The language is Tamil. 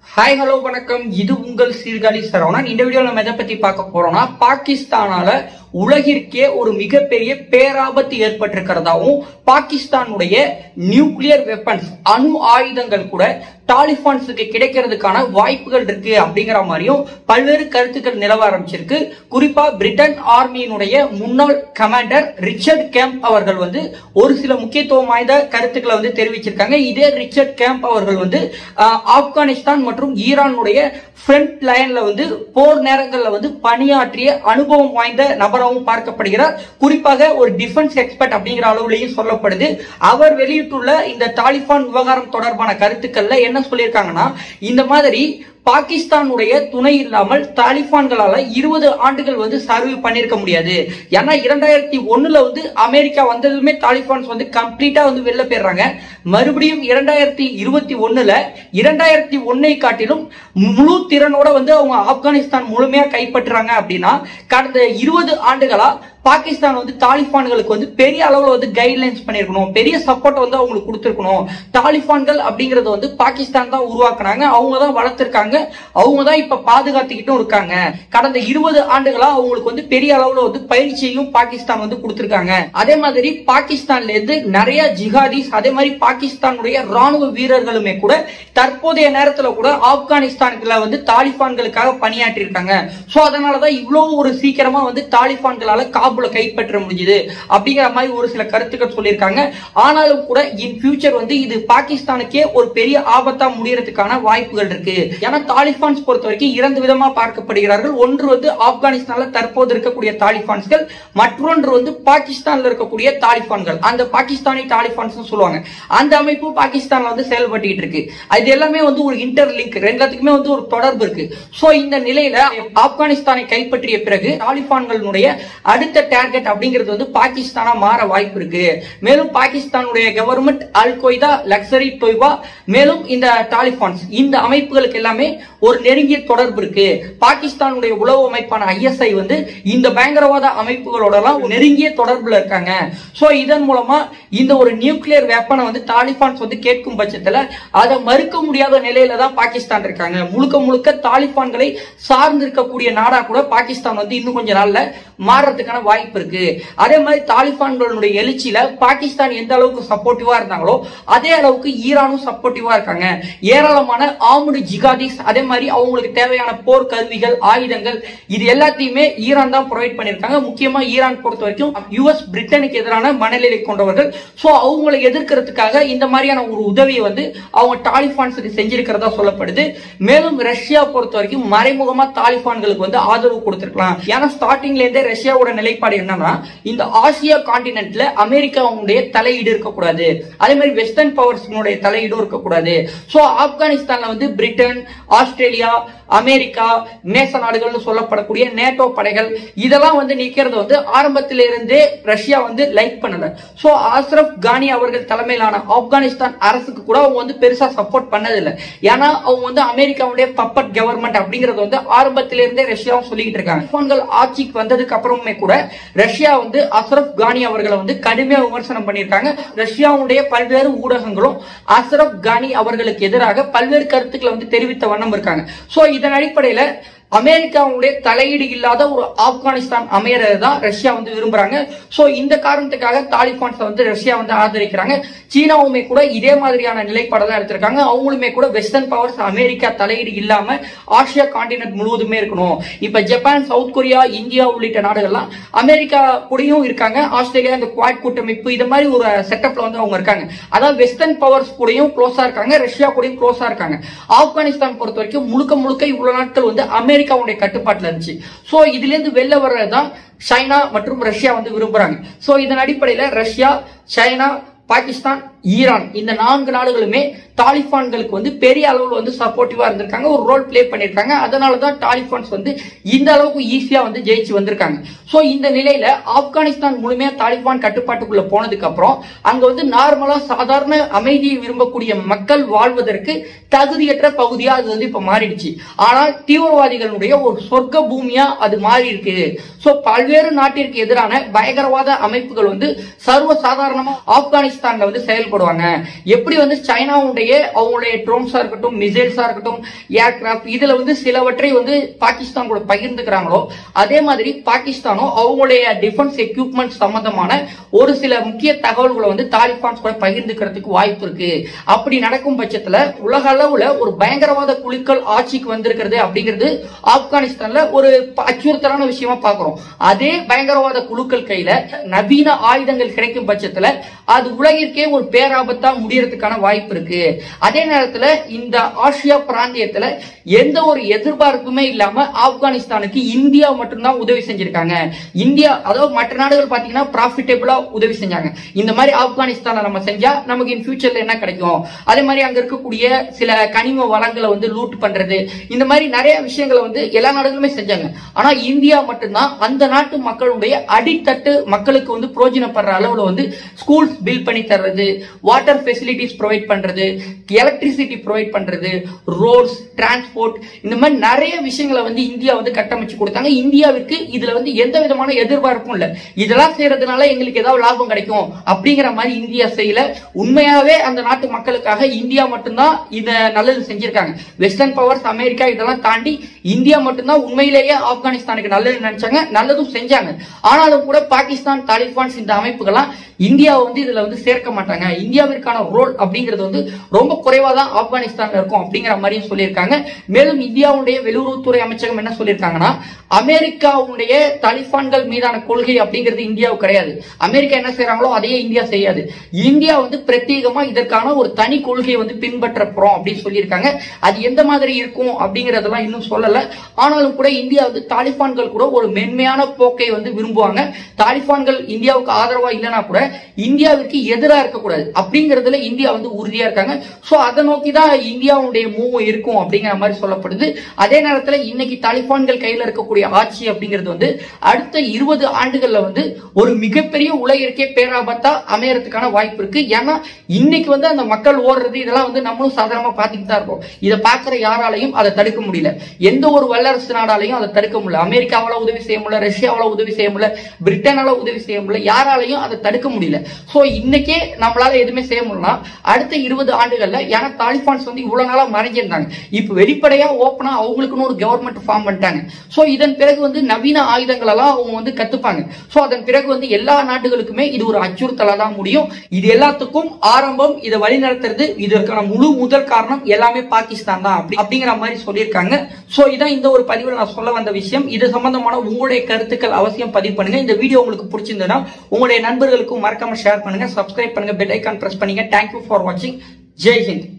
ஹாய் ஹலோ வணக்கம் இது உங்கள் சீர்காழி சரவணன் இந்த வீடியோல நம்ம எதை பத்தி பார்க்க போறோம்னா பாகிஸ்தானால உலகிற்கே ஒரு மிகப்பெரிய பேராபத்து ஏற்பட்டிருக்கிறதாவும் பாகிஸ்தானுடைய நியூக்ளியர் வெப்பன்ஸ் அணு ஆயுதங்கள் கூட டாலிபான்ஸுக்கு கிடைக்கிறதுக்கான வாய்ப்புகள் இருக்கு அப்படிங்கிற மாதிரியும் பல்வேறு கருத்துக்கள் நிலவ ஆரம்பிச்சிருக்கு குறிப்பா பிரிட்டன் ஆர்மியினுடைய முன்னாள் கமாண்டர் ரிச்சர்ட் கேம்ப் அவர்கள் வந்து ஒரு சில முக்கியத்துவம் வாய்ந்த கருத்துக்களை வந்து தெரிவிச்சிருக்காங்க இதே ரிச்சர்ட் கேம்ப் அவர்கள் வந்து ஆஹ், ஆப்கானிஸ்தான் மற்றும் ஈரானுடைய ஃப்ரண்ட் லைன்ல வந்து போர் நேரங்கள்ல வந்து பணியாற்றிய அனுபவம் வாய்ந்த நபராகவும் பார்க்கப்படுகிறார் குறிப்பாக ஒரு டிஃபென்ஸ் எக்ஸ்பர்ட் அப்படிங்கிற அளவுலையும் சொல்லப்படுது அவர் வெளியிட்டுள்ள இந்த தாலிபான் விவகாரம் தொடர்பான கருத்துக்கள்ல என்ன சொல்லியிருக்காங்கன்னா இந்த மாதிரி பாகிஸ்தானுடைய துணை இல்லாமல் தாலிபான்களால இருபது ஆண்டுகள் வந்து சர்வே பண்ணிருக்க முடியாது ஏன்னா இரண்டாயிரத்தி ஒண்ணுல வந்து அமெரிக்கா வந்ததுமே தாலிபான்ஸ் வந்து கம்ப்ளீட்டா வந்து வெளில போயிடுறாங்க மறுபடியும் இரண்டாயிரத்தி இருபத்தி ஒண்ணுல இரண்டாயிரத்தி ஒன்னை காட்டிலும் முழு திறனோட வந்து அவங்க ஆப்கானிஸ்தான் முழுமையா கைப்பற்றுறாங்க அப்படின்னா கடந்த இருபது ஆண்டுகளா பாகிஸ்தான் வந்து தாலிபான்களுக்கு வந்து பெரிய அளவுல வந்து கைட்லைன்ஸ் பண்ணிருக்கணும் பெரிய சப்போர்ட் வந்து அவங்களுக்கு கொடுத்திருக்கணும் தாலிபான்கள் அப்படிங்கறது வந்து பாகிஸ்தான் தான் உருவாக்குனாங்க அவங்க தான் வளர்த்திருக்காங்க அவங்க தான் இப்ப பாதுகாத்துக்கிட்டும் இருக்காங்க கடந்த இருபது ஆண்டுகளா அவங்களுக்கு வந்து பெரிய அளவுல வந்து பயிற்சியையும் பாகிஸ்தான் வந்து கொடுத்திருக்காங்க அதே மாதிரி பாகிஸ்தான்ல இருந்து நிறைய ஜிஹாதிஸ் அதே மாதிரி பாகிஸ்தானுடைய ராணுவ வீரர்களுமே கூட தற்போதைய நேரத்துல கூட ஆப்கானிஸ்தானுக்குள்ள வந்து தாலிபான்களுக்காக பணியாற்றி இருக்காங்க சோ அதனாலதான் இவ்வளவு ஒரு சீக்கிரமா வந்து தாலிபான்களால காபூல கைப்பற்ற முடிஞ்சது அப்படிங்கிற மாதிரி ஒரு சில கருத்துக்கள் சொல்லியிருக்காங்க ஆனாலும் கூட இன் ஃபியூச்சர் வந்து இது பாகிஸ்தானுக்கே ஒரு பெரிய ஆபத்தா முடியறதுக்கான வாய்ப்புகள் இருக்கு ஏன்னா தாலிபான்ஸ் பொறுத்த வரைக்கும் இரண்டு விதமா பார்க்கப்படுகிறார்கள் ஒன்று வந்து ஆப்கானிஸ்தான்ல தற்போது இருக்கக்கூடிய தாலிபான்ஸ்கள் மற்றொன்று வந்து பாகிஸ்தான்ல இருக்கக்கூடிய தாலிபான்கள் அந்த பாகிஸ்தானி தாலிபான்ஸ் சொல்லுவாங்க அந்த அமைப்பு பாகிஸ்தான்ல வந்து செயல்பட்டு இருக்கு இது எல்லாமே வந்து ஒரு இன்டர் லிங்க் ரெண்டுத்துக்குமே வந்து ஒரு தொடர்பு இருக்கு சோ இந்த நிலையில ஆப்கானிஸ்தானை கைப்பற்றிய பிறகு தாலிபான்களுடைய அடுத்த டார்கெட் அப்படிங்கிறது வந்து பாகிஸ்தானா மாற வாய்ப்பு இருக்கு மேலும் பாகிஸ்தானுடைய government Al Qaeda Lashkar Taiba மேலும் இந்த தாலிபான்ஸ் இந்த அமைப்புகளுக்கு எல்லாமே ஒரு நெருங்கிய தொடர்பு இருக்கு பாகிஸ்தானுடைய உளவு அமைப்பான ஐஎஸ்ஐ வந்து இந்த பயங்கரவாத அமைப்புகளோட எல்லாம் ஒரு நெருங்கிய தொடர்புல இருக்காங்க சோ இதன் மூலமா இந்த ஒரு நியூக்ளியர் வெப்பனை வந்து தாலிபான்ஸ் வந்து கேட்கும் பட்சத்துல அதை மறுக்க முடியாத நிலையில தான் பாகிஸ்தான் இருக்காங்க முழுக்க முழுக்க தாலிபான்களை சார்ந்து இருக்கக்கூடிய நாடா கூட பாகிஸ்தான் வந்து இன்னும் கொஞ்ச நாள்ல மாறுறதுக்கான வாய்ப்பு இருக்கு அதே மாதிரி தாலிபான்களுடைய எழுச்சியில பாகிஸ்தான் எந்த அளவுக்கு சப்போர்ட்டிவா இருந்தாங்களோ அதே அளவுக்கு ஈரானும் சப்போர்ட்டிவா இருக்காங்க ஏராளமான ஆமுடு ஜிகாதிஸ் அதே மாதிரி அவங்களுக்கு தேவையான போர் கருவிகள் ஆயுதங்கள் இது எல்லாத்தையுமே ஈரான் தான் ப்ரொவைட் பண்ணிருக்காங்க முக்கியமா ஈரான் பொறுத்த வரைக்கும் யுஎஸ் பிரிட்டனுக்கு எதிரான மனநிலை கொண்டவர்கள் சோ அவங்களை எதிர்க்கிறதுக்காக இந்த மாதிரியான ஒரு உதவியை வந்து அவங்க தாலிபான்ஸுக்கு செஞ்சிருக்கிறதா சொல்லப்படுது மேலும் ரஷ்யா பொறுத்த வரைக்கும் மறைமுகமா தாலிபான்களுக்கு வந்து ஆதரவு கொடுத்திருக்கலாம் ஏன்னா ஸ்டார்டிங்ல இருந்தே ரஷ்யாவோட நிலைப்பாடு என்னன்னா இந்த ஆசியா காண்டினென்ட்ல அமெரிக்காவுடைய தலையீடு இருக்கக்கூடாது அதே மாதிரி வெஸ்டர்ன் பவர்ஸ்னுடைய தலையீடும் இருக்கக்கூடாது சோ ஆப்கானிஸ்தான்ல வந்து பிரிட்டன் ஆஸ்திரேலியா அமெரிக்கா நேச நாடுகள்னு சொல்லப்படக்கூடிய நேட்டோ படைகள் இதெல்லாம் வந்து நிக்கிறது வந்து ஆரம்பத்தில இருந்தே ரஷ்யா வந்து லைக் பண்ணல சோ ஆஸ்ரப் கானி அவர்கள் தலைமையிலான ஆப்கானிஸ்தான் அரசுக்கு கூட அவங்க வந்து பெருசா சப்போர்ட் பண்ணதில்லை ஏன்னா அவங்க வந்து அமெரிக்காவுடைய பப்பட் கவர்மெண்ட் அப்படிங்கறது வந்து ஆரம்பத்தில இருந்தே ரஷ்யாவும் சொல்லிட்டு இருக்காங்க போன்கள் ஆட்சிக்கு வந்ததுக்கு அப்புறமே கூட ரஷ்யா வந்து அஸ்ரப் கானி அவர்களை வந்து கடுமையா விமர்சனம் பண்ணியிருக்காங்க ரஷ்யாவுடைய பல்வேறு ஊடகங்களும் அஸ்ரப் கானி அவர்களுக்கு எதிராக பல்வேறு கருத்துக்களை வந்து தெரிவித்த வண்ணம் இருக்காங்க சோ இதன் அடிப்படையில அமெரிக்காவுடைய தலையீடு இல்லாத ஒரு ஆப்கானிஸ்தான் அமையறது தான் ரஷ்யா வந்து விரும்புறாங்க சோ இந்த காரணத்துக்காக தாலிபான்ஸ் வந்து ரஷ்யா வந்து ஆதரிக்கிறாங்க சீனாவுமே கூட இதே மாதிரியான நிலைப்பாடு தான் எடுத்திருக்காங்க அவங்களுமே கூட வெஸ்டர்ன் பவர்ஸ் அமெரிக்கா தலையீடு இல்லாம ஆசியா காண்டினென்ட் முழுவதுமே இருக்கணும் இப்ப ஜப்பான் சவுத் கொரியா இந்தியா உள்ளிட்ட நாடுகள்லாம் அமெரிக்கா கூடயும் இருக்காங்க ஆஸ்திரேலியா இந்த குவாட் கூட்டமைப்பு இது மாதிரி ஒரு செட்டப்ல வந்து அவங்க இருக்காங்க அதாவது வெஸ்டர்ன் பவர்ஸ் கூடயும் க்ளோஸா இருக்காங்க ரஷ்யா கூடயும் க்ளோஸா இருக்காங்க ஆப்கானிஸ்தான் பொறுத்த வரைக்கும் முழுக்க முழுக்க இவ்வளவு நாட்கள் வந்து அமெரிக்காவுடைய கட்டுப்பாட்டுல இருந்துச்சு சோ இதுல இருந்து வெளில வர்றதுதான் சைனா மற்றும் ரஷ்யா வந்து விரும்புறாங்க சோ இதன் அடிப்படையில ரஷ்யா சைனா பாகிஸ்தான் ஈரான் இந்த நான்கு நாடுகளுமே தாலிபான்களுக்கு வந்து பெரிய அளவில் வந்து சப்போர்ட்டிவா இருந்திருக்காங்க ஒரு ரோல் ப்ளே பண்ணிருக்காங்க அதனால தான் தாலிபான்ஸ் வந்து இந்த அளவுக்கு ஈஸியா வந்து ஜெயிச்சு வந்திருக்காங்க சோ இந்த நிலையில ஆப்கானிஸ்தான் முழுமையா தாலிபான் கட்டுப்பாட்டுக்குள்ள போனதுக்கு அப்புறம் அங்க வந்து நார்மலா சாதாரண அமைதியை விரும்பக்கூடிய மக்கள் வாழ்வதற்கு தகுதியற்ற பகுதியா அது வந்து இப்ப மாறிடுச்சு ஆனால் தீவிரவாதிகளுடைய ஒரு சொர்க்க பூமியா அது மாறி இருக்கு சோ பல்வேறு நாட்டிற்கு எதிரான பயங்கரவாத அமைப்புகள் வந்து சர்வ சாதாரணமா ஆப்கானிஸ்தான்ல வந்து செயல்பட்டு செயல்படுவாங்க எப்படி வந்து சைனாவுடைய அவங்களுடைய ட்ரோன்ஸா இருக்கட்டும் மிசைல்ஸா இருக்கட்டும் ஏர்கிராஃப்ட் இதுல வந்து சிலவற்றை வந்து பாகிஸ்தான் கூட பகிர்ந்துக்கிறாங்களோ அதே மாதிரி பாகிஸ்தானும் அவங்களுடைய டிஃபென்ஸ் எக்யூப்மெண்ட் சம்பந்தமான ஒரு சில முக்கிய தகவல்களை வந்து தாலிபான்ஸ் கூட பகிர்ந்துக்கிறதுக்கு வாய்ப்பு இருக்கு அப்படி நடக்கும் பட்சத்துல உலக அளவுல ஒரு பயங்கரவாத குழுக்கள் ஆட்சிக்கு வந்திருக்கிறது அப்படிங்கிறது ஆப்கானிஸ்தான்ல ஒரு ப- அச்சுறுத்தலான விஷயமா பார்க்கிறோம் அதே பயங்கரவாத குழுக்கள் கையில நவீன ஆயுதங்கள் கிடைக்கும் பட்சத்துல அது உலகிற்கே ஒரு பேராபத்தா முடியறதுக்கான வாய்ப்பு இருக்கு அதே நேரத்துல இந்த ஆசியா பிராந்தியத்துல எந்த ஒரு எதிர்பார்ப்புமே இல்லாம ஆப்கானிஸ்தானுக்கு இந்தியா மட்டும்தான் உதவி செஞ்சிருக்காங்க இந்தியா அதாவது மற்ற நாடுகள் பாத்தீங்கன்னா ப்ராஃபிட்டபிளா உதவி செஞ்சாங்க இந்த மாதிரி ஆப்கானிஸ்தான நம்ம செஞ்சா நமக்கு இன் ஃபியூச்சர்ல என்ன கிடைக்கும் அதே மாதிரி அங்க இருக்கக்கூடிய சில கனிம வளங்களை வந்து லூட் பண்றது இந்த மாதிரி நிறைய விஷயங்களை வந்து எல்லா நாடுகளுமே செஞ்சாங்க ஆனா இந்தியா மட்டும்தான் அந்த நாட்டு மக்களுடைய அடித்தட்டு மக்களுக்கு வந்து பிரயோஜனப்படுற அளவுல வந்து ஸ்கூல்ஸ் பில்ட் பண்ணி தர்றது வாட்டர் ஃபெசிலிட்டிஸ் ப்ரொவைட் பண்றது எலக்ட்ரிசிட்டி ப்ரொவைட் பண்றது ரோட்ஸ் டிரான்ஸ்போர்ட் இந்த மாதிரி நிறைய விஷயங்களை வந்து இந்தியா வந்து கட்டமைச்சு கொடுத்தாங்க இந்தியாவிற்கு இதுல வந்து எந்த விதமான எதிர்பார்ப்பும் இல்ல இதெல்லாம் செய்யறதுனால எங்களுக்கு ஏதாவது லாபம் கிடைக்கும் அப்படிங்கிற மாதிரி இந்தியா செய்யல உண்மையாவே அந்த நாட்டு மக்களுக்காக இந்தியா மட்டும்தான் இத நல்லது செஞ்சிருக்காங்க வெஸ்டர்ன் பவர்ஸ் அமெரிக்கா இதெல்லாம் தாண்டி இந்தியா மட்டும்தான் உண்மையிலேயே ஆப்கானிஸ்தானுக்கு நல்லது நினைச்சாங்க நல்லதும் செஞ்சாங்க ஆனாலும் கூட பாகிஸ்தான் தாலிபான்ஸ் இந்த அமைப்புகள்லாம் இந்தியாவை வந்து இதுல வந்து சேர்க்க மாட்டாங்க இந்தியாவிற்கான ரோல் அப்படிங்கிறது வந்து ரொம்ப குறைவா தான் ஆப்கானிஸ்தான்ல இருக்கும் அப்படிங்கிற மாதிரியும் சொல்லியிருக்காங்க மேலும் இந்தியாவுடைய வெளியுறவுத்துறை அமைச்சகம் என்ன சொல்லியிருக்காங்கன்னா அமெரிக்காவுடைய தாலிபான்கள் மீதான கொள்கை அப்படிங்கிறது இந்தியாவுக்கு கிடையாது அமெரிக்கா என்ன செய்றாங்களோ அதையே இந்தியா செய்யாது இந்தியா வந்து பிரத்யேகமா இதற்கான ஒரு தனி கொள்கையை வந்து பின்பற்ற போறோம் அப்படின்னு சொல்லியிருக்காங்க அது எந்த மாதிரி இருக்கும் அப்படிங்கறதெல்லாம் இன்னும் சொல்லல ஆனாலும் கூட இந்தியா வந்து தாலிபான்கள் கூட ஒரு மென்மையான போக்கை வந்து விரும்புவாங்க தாலிபான்கள் இந்தியாவுக்கு ஆதரவா இல்லைன்னா கூட இந்தியாவிற்கு எதிரா இருக்கக்கூடாது அப்படிங்கறதுல இந்தியா வந்து உறுதியா இருக்காங்க சோ அதை நோக்கி தான் இந்தியாவுடைய மூவ் இருக்கும் அப்படிங்கிற மாதிரி சொல்லப்படுது அதே நேரத்துல இன்னைக்கு தாலிபான்கள் கையில இருக்கக்கூடிய ஆட்சி அப்படிங்கிறது வந்து அடுத்த இருபது ஆண்டுகள்ல வந்து ஒரு மிகப்பெரிய உலகிற்கே பேராபத்தா அமையறதுக்கான வாய்ப்பு இருக்கு ஏன்னா இன்னைக்கு வந்து அந்த மக்கள் ஓடுறது இதெல்லாம் வந்து நம்மளும் சாதாரணமா பார்த்துட்டு தான் இருக்கோம் இதை பார்க்கிற யாராலையும் அதை தடுக்க முடியல எந்த ஒரு வல்லரசு நாடாலையும் அதை தடுக்க முடியல அமெரிக்காவால உதவி செய்ய முடியல ரஷ்யாவால உதவி செய்ய முடியல பிரிட்டனால உதவி செய்ய முடியல யாராலையும் அதை தடுக்க முடியல சோ இன்னைக்கே நம்மளால எதுவுமே செய்ய முடியலனா அடுத்த இருபது ஆண்டுகள்ல ஏன்னா தாலிபான்ஸ் வந்து இவ்வளவு நாளா மறைஞ்சிருந்தாங்க இப்ப வெளிப்படையா ஓப்பனா அவங்களுக்குன்னு ஒரு கவர்மெண்ட் ஃபார்ம் பண்ணிட்டாங்க சோ இதன் பிறகு வந்து நவீன ஆயுதங்கள் எல்லாம் அவங்க வந்து கத்துப்பாங்க சோ அதன் பிறகு வந்து எல்லா நாடுகளுக்குமே இது ஒரு அச்சுறுத்தலா தான் முடியும் இது எல்லாத்துக்கும் ஆரம்பம் இதை வழிநடத்துறது இதற்கான முழு முதல் காரணம் எல்லாமே பாகிஸ்தான் தான் அப்படி அப்படிங்கிற மாதிரி சொல்லியிருக்காங்க சோ இதான் இந்த ஒரு பதிவில் நான் சொல்ல வந்த விஷயம் இது சம்பந்தமான உங்களுடைய கருத்துக்கள் அவசியம் பதிவு பண்ணுங்க இந்த வீடியோ உங்களுக்கு பிடிச்சிருந்ததுன்னா உங்களுடைய நண்பர்களுக்கும் மறக்காம ஷேர் பண்ணுங்க சப்ஸ்கிரைப் பண்ணுங்க பெல் ஐக்கான் பிரஸ் பண்ணுங்க தேங்க்யூ ஃபார் வாட்சிங் ஜெய் ஹிந்த்